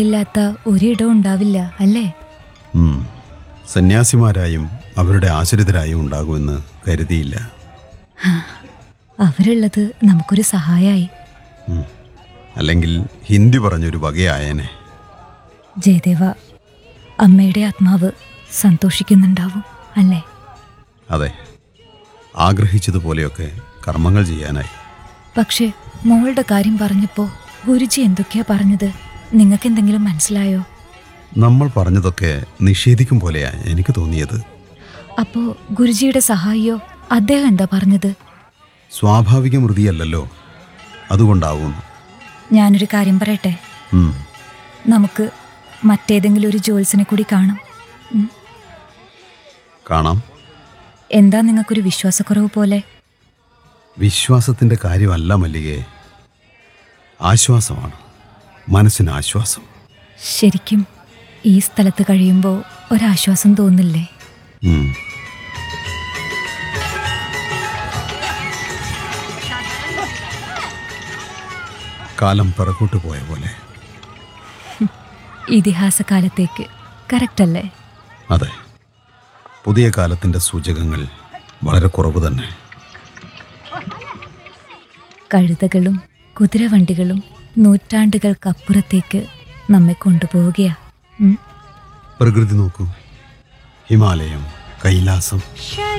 ഇല്ലാത്ത ഒരിടവും ഉണ്ടാവില്ല അല്ലേ ഉം. സന്യാസിമാരായും അവരുടെ ആശ്രിതരായും ഉണ്ടാകുമെന്ന് കരുതിയില്ല അവരുള്ളത് നമുക്കൊരു സഹായായി ഉം. അല്ലെങ്കിൽ ഹിന്ദി പറഞ്ഞൊരു വകയായനെ ജയദേവ അമ്മയുടെ ആത്മാവ് സന്തോഷിക്കുന്നുണ്ടാവും അല്ലേ അതെ ആഗ്രഹിച്ചതുപോലെയൊക്കെ കർമ്മങ്ങൾ ചെയ്യാനായി പക്ഷേ മോളുടെ കാര്യം പറഞ്ഞപ്പോ ഗുരുജി എന്തൊക്കെയാ പറഞ്ഞത് നിങ്ങൾക്ക് എന്തെങ്കിലും മനസ്സിലായോ നമ്മൾ പറഞ്ഞതൊക്കെ നിഷേധിക്കും പോലെയാ എനിക്ക് തോന്നിയത് അപ്പോ ഗുരുജിയുടെ സഹായിയോ അദ്ദേഹം എന്താ പറഞ്ഞത് സ്വാഭാവിക മൃതിയല്ലല്ലോ അതുകൊണ്ടാവും ഞാനൊരു കാര്യം പറയട്ടെ ഉം. നമുക്ക് മറ്റേതെങ്കിലും ഒരു ജോത്സിനെ കൂടി കാണാം ഉം. കാണാം എന്താ നിങ്ങൾക്കൊരു വിശ്വാസക്കുറവ് പോലെ വിശ്വാസത്തിൻ്റെ കാര്യമല്ല മല്ലികേ ആശ്വാസമാണ് മനസ്സിന് ആശ്വാസം ശരിക്കും ഈ സ്ഥലത്ത് കഴിയുമ്പോൾ ഒരാശ്വാസം തോന്നില്ലേ ഉം. കാലം പിറകോട്ട് പോയ പോലെ ഇതിഹാസകാലത്തേക്ക് കറക്റ്റ് അല്ലേ അതെ പുതിയ കാലത്തിൻ്റെ സൂചകങ്ങൾ വളരെ കുറവ് തന്നെ കഴുതകളും കുതിരവണ്ടികളും നൂറ്റാണ്ടുകൾക്കപ്പുറത്തേക്ക് നമ്മെ കൊണ്ടുപോവുകയാ ഉം. പ്രകൃതി നോക്കൂ ഹിമാലയം കൈലാസം ശര